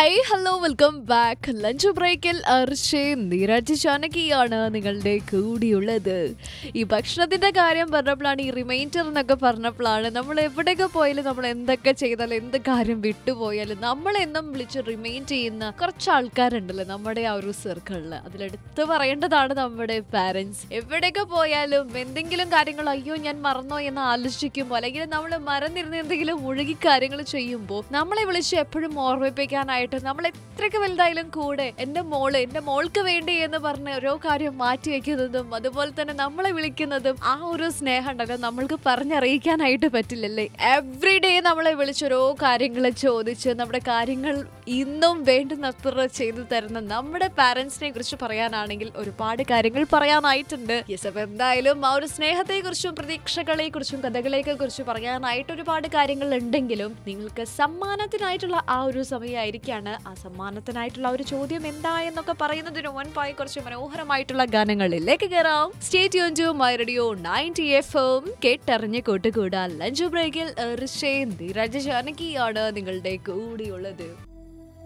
high hello welcome back lunch ബ്രേക്കിൽ അർഷേ നീരാജ് ജാനകിയാണ് നിങ്ങളുടെ കൂടിയുള്ളത് ഈ ഭക്ഷണത്തിന്റെ കാര്യം പറഞ്ഞപ്പോഴാണ് ഈ റിമൈൻഡർ എന്നൊക്കെ പറഞ്ഞപ്പോഴാണ് നമ്മൾ എവിടെയൊക്കെ പോയാലും നമ്മൾ എന്തൊക്കെ ചെയ്താലും എന്ത് കാര്യം വിട്ടുപോയാലും നമ്മളെന്നും വിളിച്ച് റിമൈൻഡ് ചെയ്യുന്ന കുറച്ച് ആൾക്കാരുണ്ടല്ലോ നമ്മുടെ ആ ഒരു സർക്കിളിൽ അതിലെടുത്ത് പറയേണ്ടതാണ് നമ്മുടെ പാരൻസ് എവിടെയൊക്കെ പോയാലും എന്തെങ്കിലും കാര്യങ്ങൾ അയ്യോ ഞാൻ മറന്നോ എന്ന് ആലോചിക്കുമ്പോൾ അല്ലെങ്കിൽ നമ്മൾ മറന്നിരുന്ന് എന്തെങ്കിലും മുഴുകി കാര്യങ്ങൾ ചെയ്യുമ്പോൾ നമ്മളെ വിളിച്ച് എപ്പോഴും ഓർമ്മിപ്പിക്കാനായിട്ട് നമ്മൾ എത്രയൊക്കെ വലുതായാലും കൂടെ എൻ്റെ മോള് എൻ്റെ മോൾക്ക് വേണ്ടി എന്ന് പറഞ്ഞ് ഓരോ കാര്യം മാറ്റി വെക്കുന്നതും അതുപോലെ തന്നെ നമ്മളെ വിളിക്കുന്നതും ആ ഒരു സ്നേഹം ഉണ്ടല്ലോ നമ്മൾക്ക് പറഞ്ഞറിയിക്കാനായിട്ട് പറ്റില്ലല്ലേ എവ്രി ഡേ നമ്മളെ വിളിച്ച് ഓരോ കാര്യങ്ങൾ ചോദിച്ച് നമ്മുടെ കാര്യങ്ങൾ ഇന്നും വേണ്ടുന്നത്ര ചെയ്തു തരുന്ന നമ്മുടെ പാരന്റ്സിനെ കുറിച്ച് പറയാനാണെങ്കിൽ ഒരുപാട് കാര്യങ്ങൾ പറയാനായിട്ടുണ്ട് യെസ് അപ്പൊ എന്തായാലും ആ ഒരു സ്നേഹത്തെ കുറിച്ചും പ്രതീക്ഷകളെ കുറിച്ചും കഥകളെയൊക്കെ കുറിച്ച് പറയാനായിട്ട് ഒരുപാട് കാര്യങ്ങൾ ഉണ്ടെങ്കിലും നിങ്ങൾക്ക് സമ്മാനത്തിനായിട്ടുള്ള ആ ഒരു സമയമായിരിക്കാണ് ആ സമ്മാനത്തിനായിട്ടുള്ള ആ ഒരു ചോദ്യം എന്താ എന്നൊക്കെ പറയുന്നതിന് മുൻപായി കുറച്ച് മനോഹരമായിട്ടുള്ള ഗാനങ്ങളിലേക്ക് കയറാം stay tune to my radio ninety F M കേട്ടറിഞ്ഞ് കൂട്ടുകൂടാ ലഞ്ച് ബ്രേക്കിൽ ഋഷേ ധീരജ് ജാനകിയാണ് നിങ്ങളുടെ കൂടിയുള്ളത്